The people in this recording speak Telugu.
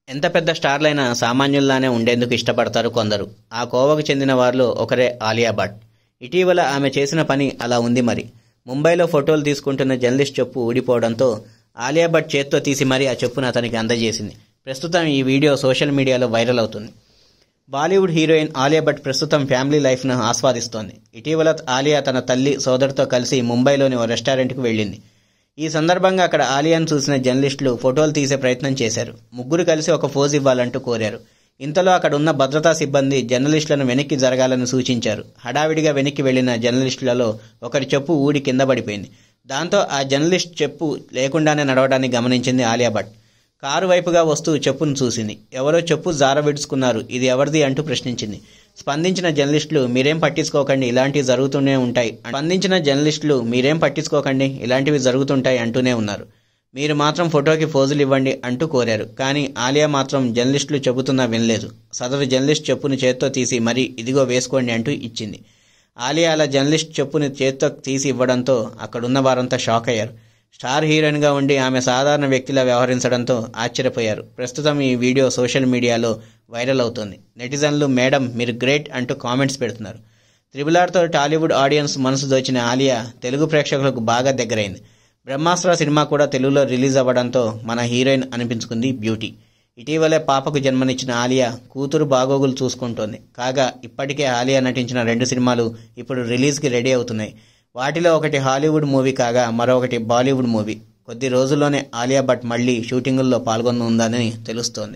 ఎంత పెద్ద స్టార్లైనా సామాన్యుల్లానే ఉండేందుకు ఇష్టపడతారు కొందరు ఆ కోవకు చెందిన వారిలో ఒకరే ఆలియా భట్ ఇటీవల ఆమె చేసిన పని అలా ఉంది మరి ముంబైలో ఫోటోలు తీసుకుంటున్న జర్నలిస్ట్ చెప్పు ఊడిపోవడంతో ఆలియా భట్ చేత్తో తీసి మరీ ఆ చెప్పును అతనికి అందజేసింది ప్రస్తుతం ఈ వీడియో సోషల్ మీడియాలో వైరల్ అవుతుంది బాలీవుడ్ హీరోయిన్ ఆలియా భట్ ప్రస్తుతం ఫ్యామిలీ లైఫ్ను ఆస్వాదిస్తోంది ఇటీవల ఆలియా తన తల్లి సోదరుతో కలిసి ముంబైలోని ఓ రెస్టారెంట్కు వెళ్ళింది ఈ సందర్భంగా అక్కడ ఆలియాను చూసిన జర్నలిస్టులు ఫోటోలు తీసే ప్రయత్నం చేశారు ముగ్గురు కలిసి ఒక ఫోజ్ ఇవ్వాలంటూ కోరారు ఇంతలో అక్కడ ఉన్న భద్రతా సిబ్బంది జర్నలిస్టులను వెనక్కి జరగాలని సూచించారు హడావిడిగా వెనక్కి వెళ్లిన జర్నలిస్టులలో ఒకరి చెప్పు ఊడి కింద పడిపోయింది దాంతో ఆ జర్నలిస్ట్ చెప్పు లేకుండానే నడవడాన్ని గమనించింది ఆలియా భట్ కారు వైపుగా వస్తూ చెప్పును చూసింది ఎవరో చెప్పు జార విడుచుకున్నారు ఇది ఎవరిది అంటూ ప్రశ్నించింది స్పందించిన జర్నలిస్టులు మీరేం పట్టించుకోకండి ఇలాంటివి జరుగుతూనే ఉంటాయి స్పందించిన జర్నలిస్టులు మీరేం పట్టించుకోకండి ఇలాంటివి జరుగుతుంటాయి అంటూనే ఉన్నారు మీరు మాత్రం ఫోటోకి ఫోజులు ఇవ్వండి అంటూ కోరారు కానీ ఆలియా మాత్రం జర్నలిస్టులు చెబుతున్నా వినలేదు సదరు జర్నలిస్ట్ చెప్పును చేత్తో తీసి మరీ ఇదిగో వేసుకోండి అంటూ ఇచ్చింది ఆలియా అలా జర్నలిస్ట్ చెప్పుని చేత్తో తీసి ఇవ్వడంతో అక్కడున్న వారంతా షాక్ అయ్యారు స్టార్ హీరోయిన్గా ఉండి ఆమె సాధారణ వ్యక్తిలా వ్యవహరించడంతో ఆశ్చర్యపోయారు ప్రస్తుతం ఈ వీడియో సోషల్ మీడియాలో వైరల్ అవుతుంది నెటిజన్లు మేడం మీరు గ్రేట్ అంటూ కామెంట్స్ పెడుతున్నారు త్రిబుల్ ఆర్తో టాలీవుడ్ ఆడియన్స్ మనసు దోచిన ఆలియా తెలుగు ప్రేక్షకులకు బాగా దగ్గరైంది బ్రహ్మాస్త్ర సినిమా కూడా తెలుగులో రిలీజ్ అవ్వడంతో మన హీరోయిన్ అనిపించుకుంది బ్యూటీ ఇటీవలే పాపకు జన్మనిచ్చిన ఆలియా కూతురు బాగోగులు చూసుకుంటోంది కాగా ఇప్పటికే ఆలియా నటించిన రెండు సినిమాలు ఇప్పుడు రిలీజ్కి రెడీ అవుతున్నాయి వాటిలో ఒకటి హాలీవుడ్ మూవీ కాగా మరొకటి బాలీవుడ్ మూవీ కొద్ది రోజుల్లోనే ఆలియా భట్ మళ్లీ షూటింగుల్లో పాల్గొనుందని తెలుస్తోంది